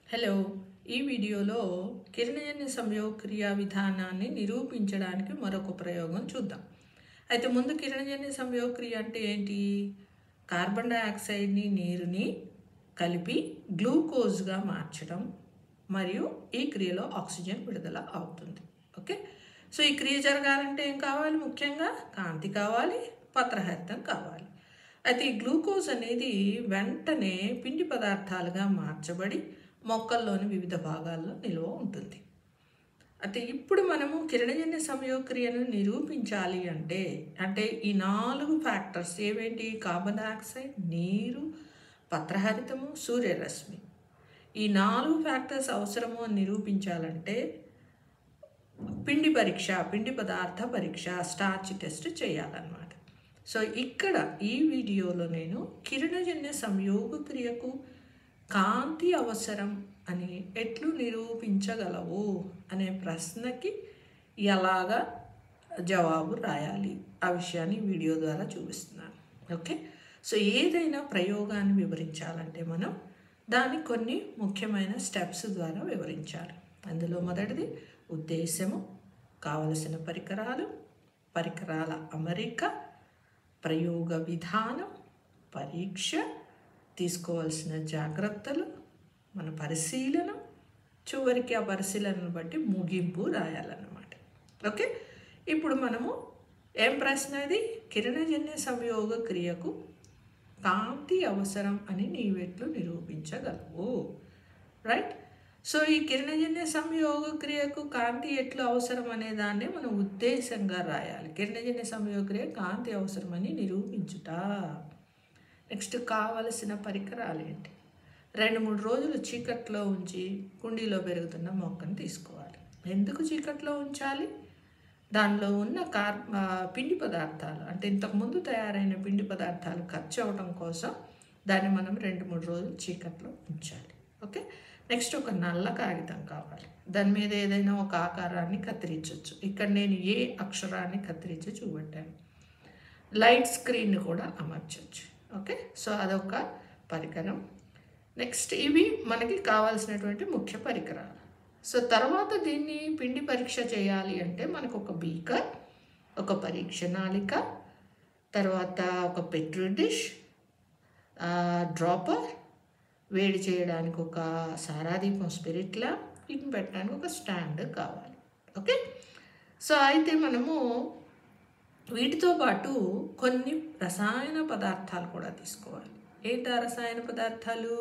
hello ఈ వీడియోలో కిరణజన్య సంయోగక్రియ విధానాన్ని నిరూపించడానికి మరొక ప్రయోగం చూద్దాం అయితే ముందు కిరణజన్య సంయోగక్రియ అంటే ఏంటి కార్బన్ డయాక్సైడ్ని నీరుని కలిపి గ్లూకోజ్గా మార్చడం మరియు ఈ క్రియలో ఆక్సిజన్ విడుదల అవుతుంది ఓకే సో ఈ క్రియ జరగాలంటే ఏం కావాలి ముఖ్యంగా కాంతి కావాలి పత్రహరితం కావాలి అయితే ఈ గ్లూకోజ్ అనేది వెంటనే పిండి పదార్థాలుగా మార్చబడి మొక్కల్లోని వివిధ భాగాల్లో నిల్వ ఉంటుంది అయితే ఇప్పుడు మనము కిరణజన్య సంయోగక్రియను నిరూపించాలి అంటే అంటే ఈ నాలుగు ఫ్యాక్టర్స్ ఏవేంటి కార్బన్ డయాక్సైడ్ నీరు పత్రహరితము సూర్యరశ్మి ఈ నాలుగు ఫ్యాక్టర్స్ అవసరము అని నిరూపించాలంటే పిండి పరీక్ష పిండి పదార్థ పరీక్ష స్టార్చ్ టెస్ట్ చేయాలన్నమాట సో ఇక్కడ ఈ వీడియోలో నేను కిరణజన్య సంయోగ క్రియకు కాంతి అవసరం అని ఎట్లు నిరూపించగలవు అనే ప్రశ్నకి ఎలాగా జవాబు రాయాలి ఆ విషయాన్ని వీడియో ద్వారా చూపిస్తున్నాను ఓకే సో ఏదైనా ప్రయోగాన్ని వివరించాలంటే మనం దాన్ని కొన్ని ముఖ్యమైన స్టెప్స్ ద్వారా వివరించాలి అందులో మొదటిది ఉద్దేశము కావలసిన పరికరాలు పరికరాల అమరిక ప్రయోగ విధానం పరీక్ష తీసుకోవాల్సిన జాగ్రత్తలు మన పరిశీలన చివరికి ఆ పరిశీలనను బట్టి ముగింపు రాయాలన్నమాట ఓకే ఇప్పుడు మనము ఏం ప్రశ్న ఇది కిరణజన్య సంయోగ క్రియకు కాంతి అవసరం అని నీవెట్లు నిరూపించగలవు రైట్ సో ఈ కిరణజన్య సంయోగ క్రియకు కాంతి ఎట్లు అవసరం అనే దాన్ని మనం ఉద్దేశంగా రాయాలి కిరణజన్య సంయోగ క్రియ కాంతి అవసరమని నిరూపించుట నెక్స్ట్ కావలసిన పరికరాలు ఏంటి రెండు మూడు రోజులు చీకట్లో ఉంచి కుండీలో పెరుగుతున్న మొక్కను తీసుకోవాలి ఎందుకు చీకట్లో ఉంచాలి దానిలో ఉన్న కార్ ఆ, పిండి పదార్థాలు అంటే ఇంతకుముందు తయారైన పిండి పదార్థాలు ఖర్చు అవ్వడం కోసం దాన్ని మనం రెండు మూడు రోజులు చీకట్లో ఉంచాలి ఓకే నెక్స్ట్ ఒక నల్ల కాగితం కావాలి దాని మీద ఏదైనా ఒక ఆకారాన్ని కత్తిరించవచ్చు ఇక్కడ నేను ఏ అక్షరాన్ని కత్తిరించి చూపెట్టాను లైట్ స్క్రీన్ కూడా అమర్చవచ్చు ఓకే సో అదొక పరికరం నెక్స్ట్ ఇవి మనకి కావాల్సినటువంటి ముఖ్య పరికరాలు సో తర్వాత దీన్ని పిండి పరీక్ష చేయాలి అంటే మనకు ఒక బీకర్ ఒక పరీక్ష నాళిక తర్వాత ఒక పెట్రీ డిష్ డ్రాపర్ వేడి చేయడానికి ఒక సారాదీపం స్పిరిట్ ల్యాంప్ వీటిని పెట్టడానికి ఒక స్టాండ్ కావాలి ఓకే సో అయితే మనము వీటితో పాటు కొన్ని రసాయన పదార్థాలు కూడా తీసుకోవాలి ఏంటి ఆ రసాయన పదార్థాలు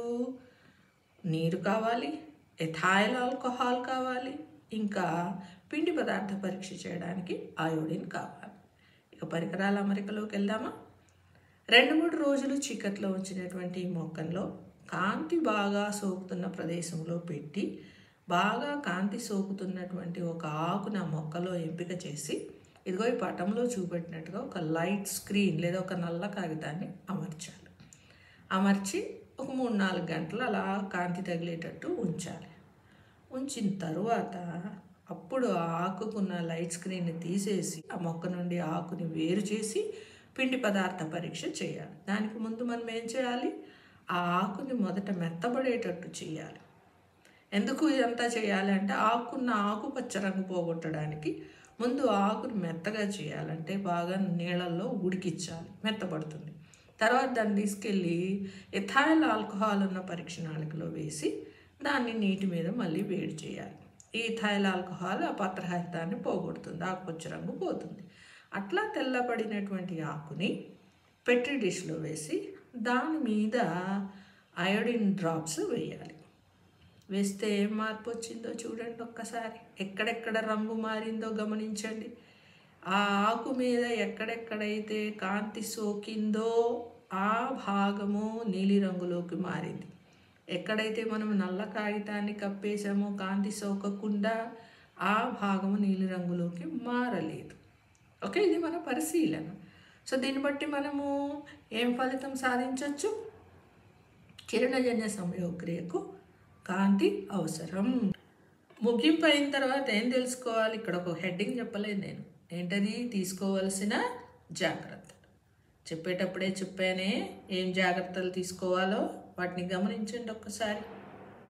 నీరు కావాలి ఎథాయిల్ ఆల్కహాల్ కావాలి ఇంకా పిండి పదార్థ పరీక్ష చేయడానికి అయోడిన్ కావాలి ఇక పరికరాల అమరికలోకి వెళ్దామా రెండు మూడు రోజులు చీకట్లో ఉంచినటువంటి ఈ మొక్కల్లో కాంతి బాగా సోకుతున్న ప్రదేశంలో పెట్టి బాగా కాంతి సోకుతున్నటువంటి ఒక ఆకున మొక్కలో ఎంపిక చేసి ఇదిగో ఈ పటంలో చూపెట్టినట్టుగా ఒక లైట్ స్క్రీన్ లేదా ఒక నల్ల కాగితాన్ని అమర్చాలి అమర్చి ఒక మూడు నాలుగు గంటలు అలా కాంతి తగిలేటట్టు ఉంచాలి ఉంచిన తరువాత అప్పుడు ఆ ఆకుకున్న లైట్ స్క్రీన్ని తీసేసి ఆ మొక్క నుండి ఆకుని వేరు చేసి పిండి పదార్థ పరీక్ష చేయాలి దానికి ముందు మనం ఏం చేయాలి ఆ ఆకుని మొదట మెత్తబడేటట్టు చేయాలి ఎందుకు ఇదంతా చేయాలి అంటే ఆకున్న ఆకుపచ్చ రంగు పోగొట్టడానికి ముందు ఆకుని మెత్తగా చేయాలంటే బాగా నీళ్ళల్లో ఉడికించాలి మెత్తబడుతుంది తర్వాత దాన్ని తీసుకెళ్ళి ఎథాయిల్ ఆల్కహాల్ ఉన్న పరీక్ష నాళికలో వేసి దాన్ని నీటి మీద మళ్ళీ వేడి చేయాలి ఈ ఇథాయిల్ ఆల్కహాల్ ఆ పత్రహరితాన్ని పోగొడుతుంది ఆకుపచ్చ రంగు పోతుంది అట్లా తెల్లబడినటువంటి ఆకుని పెట్రీ డిష్లో వేసి దాని మీద అయోడిన్ డ్రాప్స్ వేయాలి వేస్తే ఏం మార్పు వచ్చిందో చూడండి ఒక్కసారి ఎక్కడెక్కడ రంగు మారిందో గమనించండి ఆ ఆకు మీద ఎక్కడెక్కడైతే కాంతి సోకిందో ఆ భాగము నీలిరంగులోకి మారింది ఎక్కడైతే మనం నల్ల కాగితాన్ని కప్పేసామో కాంతి సోకకుండా ఆ భాగము నీలిరంగులోకి మారలేదు ఓకే ఇది మన పరిశీలన సో దీన్ని బట్టి మనము ఏం ఫలితం సాధించవచ్చు కిరణజన్య సంయోగక్రియకు కాంతి అవసరం ముగింపు అయిన తర్వాత ఏం తెలుసుకోవాలి ఇక్కడ ఒక హెడ్డింగ్ చెప్పలేదు నేను ఏంటది తీసుకోవలసిన జాగ్రత్తలు చెప్పేటప్పుడే చెప్పానే ఏం జాగ్రత్తలు తీసుకోవాలో వాటిని గమనించండి ఒక్కసారి